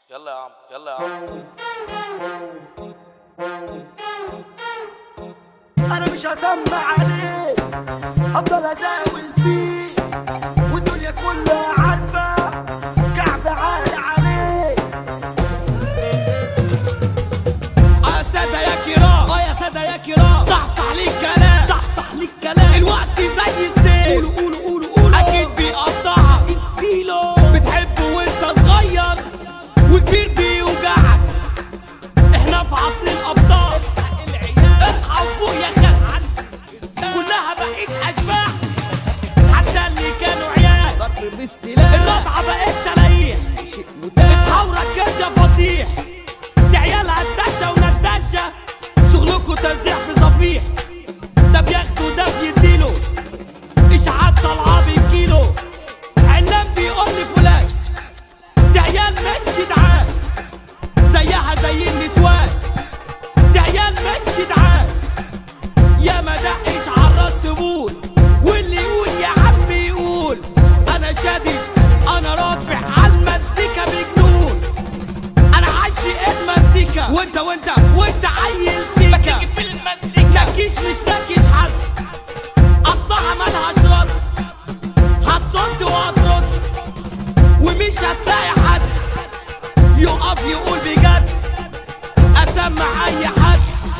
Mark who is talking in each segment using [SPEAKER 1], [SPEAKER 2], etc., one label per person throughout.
[SPEAKER 1] يلا يا عم يلا يا عم
[SPEAKER 2] انا مش هسمع عليه هفضل ازاول فيه والدنيا كلها عارفه كعب عالي عليه
[SPEAKER 3] اه سادة يا كرام اه يا سادة يا كرام صح صح لي الكلام صح صح لي الكلام الوقت زي السيل قولوا قولوا قولوا قولوا اكيد بيقطعك اديله بتحبه وانت صغير وكبير بيوجعك احنا في عصر الابطال اصحى وفوق يا خال كلها بقيت اشباح حتى اللي كانوا عيال ضرب بالسلاح الرابعه بقت تلاقيح اصحى وركز يا فصيح دي عيال هتدشة وندشة شغلكوا ترزيع في صفيح ده بياخده وده بيديله اشعاعات طالعة بالكيلو علام بيقول لي فلان دي عيال مش جدعان زيها زي النسوان دي عيال مش جدعان يا ما دقت عرضت بول واللي يقول يا عم يقول انا شادد انا رافع على المزيكا بجنون انا عاشق المزيكا وانت وانت وانت عيل سيكا في المزيكا نكيش مش نكيش حد قطعها مالهاش رد هتصد وهترد ومش هتلاقي حد يقف يقول بجد اسمع اي حد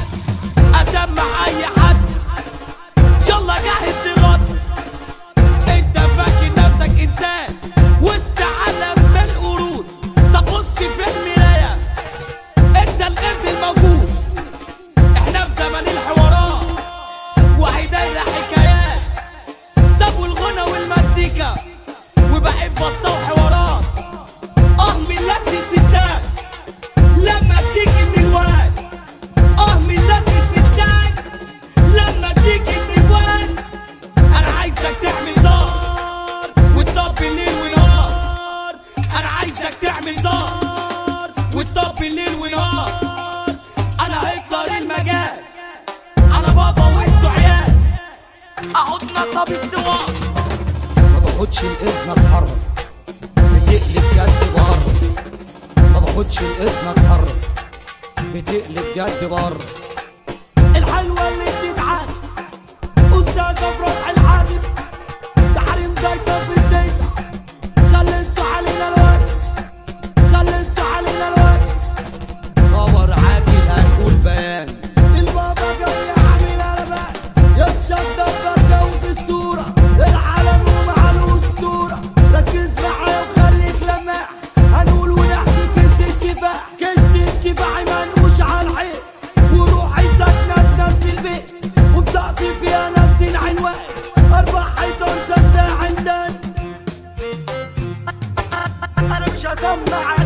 [SPEAKER 3] اسمع اي حد يلا جهز للرد انت فاكر نفسك انسان وسط عالم من القرود طب بص في المرايه انت القرد الموجود احنا في زمن الحوارات وهي دايره حكايات سابوا الغنى والمزيكا وبقت بسطه وحوارات اه من لبس الستات لما بتيجي من الواد اه من لبس الستات لما بتيجي من الواد انا عايزك تعمل زار وتطبل ليل ونهار انا عايزك تعمل زار وتطبل ليل ونهار انا هيكسر المجال انا بابا وانتوا عيال احطنا طب السواق
[SPEAKER 2] ما باخدش الاذن اتحرك بتقلب جد بره ما باخدش الاذن اتحرك بتقلب جد بره الحلوه اللي بتتعاد استاذ فرح الحادث تحريم زيتة في الزيت خليتوا علينا الوقت خليتوا علينا الوقت خبر عاجل هنقول بيان البابا جاي يعمل قلبان يفشل دبر في الصورة العالم ومع الأسطورة ركز معايا وخليك لماح هنقول ونحكي كيس الكفاح كيس الكفاح منقوش على العين وروحي ساكنة نفس البيت وبطاقتي فيها نفس العنوان أربع حيطان سد عندن أنا مش هسمع